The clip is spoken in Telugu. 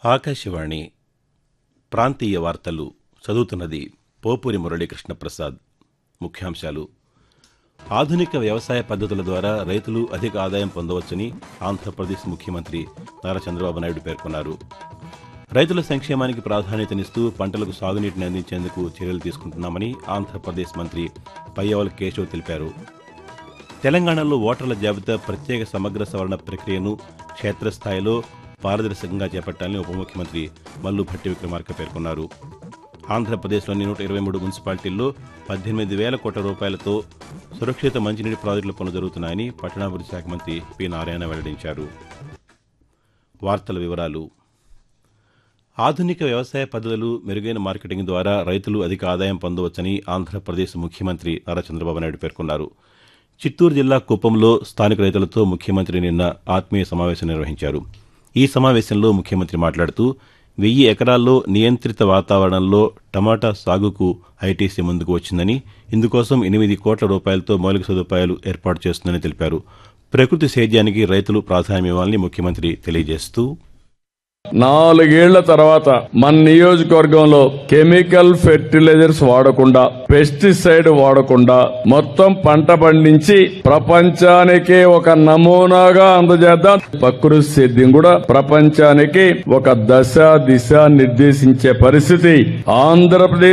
ఆకాశవాణి ప్రాంతీయ వార్తలు చదువుతున్నది పోపూరి మురళీకృష్ణ ప్రసాద్ ముఖ్యాంశాలు ఆధునిక వ్యవసాయ పద్ధతుల ద్వారా రైతులు అధిక ఆదాయం పొందవచ్చని ఆంధ్రప్రదేశ్ ముఖ్యమంత్రి నారా చంద్రబాబు నాయుడు పేర్కొన్నారు రైతుల సంక్షేమానికి ప్రాధాన్యతనిస్తూ పంటలకు సాగునీటిని అందించేందుకు చర్యలు తీసుకుంటున్నామని ఆంధ్రప్రదేశ్ మంత్రి పయ్యవల్ కేశవ్ తెలిపారు తెలంగాణలో ఓటర్ల జాబితా ప్రత్యేక సమగ్ర సవరణ ప్రక్రియను క్షేత్రస్థాయిలో పారదర్శకంగా చేపట్టాలని ఉప ముఖ్యమంత్రి మల్లు భట్టి విక్రమార్క పేర్కొన్నారు ఆంధ్రప్రదేశ్లోని నూట ఇరవై మూడు మున్సిపాలిటీల్లో పద్దెనిమిది వేల కోట్ల రూపాయలతో సురక్షిత మంచినీటి ప్రాజెక్టుల పనులు జరుగుతున్నాయని పట్టణాభివృద్ధి శాఖ మంత్రి పి నారాయణ వెల్లడించారు వార్తల వివరాలు ఆధునిక వ్యవసాయ పద్ధతులు మెరుగైన మార్కెటింగ్ ద్వారా రైతులు అధిక ఆదాయం పొందవచ్చని ఆంధ్రప్రదేశ్ ముఖ్యమంత్రి నారా చంద్రబాబు నాయుడు పేర్కొన్నారు చిత్తూరు జిల్లా కుప్పంలో స్థానిక రైతులతో ముఖ్యమంత్రి నిన్న ఆత్మీయ సమావేశం నిర్వహించారు ఈ సమావేశంలో ముఖ్యమంత్రి మాట్లాడుతూ వెయ్యి ఎకరాల్లో నియంత్రిత వాతావరణంలో టమాటా సాగుకు ఐటీసీ ముందుకు వచ్చిందని ఇందుకోసం ఎనిమిది కోట్ల రూపాయలతో మౌలిక సదుపాయాలు ఏర్పాటు చేస్తుందని తెలిపారు ప్రకృతి సేద్యానికి రైతులు ప్రాధాన్యమివ్వాలని ముఖ్యమంత్రి తెలియజేస్తూ నాలుగేళ్ల తర్వాత మన నియోజకవర్గంలో కెమికల్ ఫెర్టిలైజర్స్ వాడకుండా పెస్టిసైడ్ వాడకుండా మొత్తం పంట పండించి ప్రపంచానికి ఒక నమూనాగా అందజేద్దాం ప్రకృతి సేద్యం కూడా ప్రపంచానికి ఒక దశ దిశ నిర్దేశించే పరిస్థితి ఆంధ్రప్రదేశ్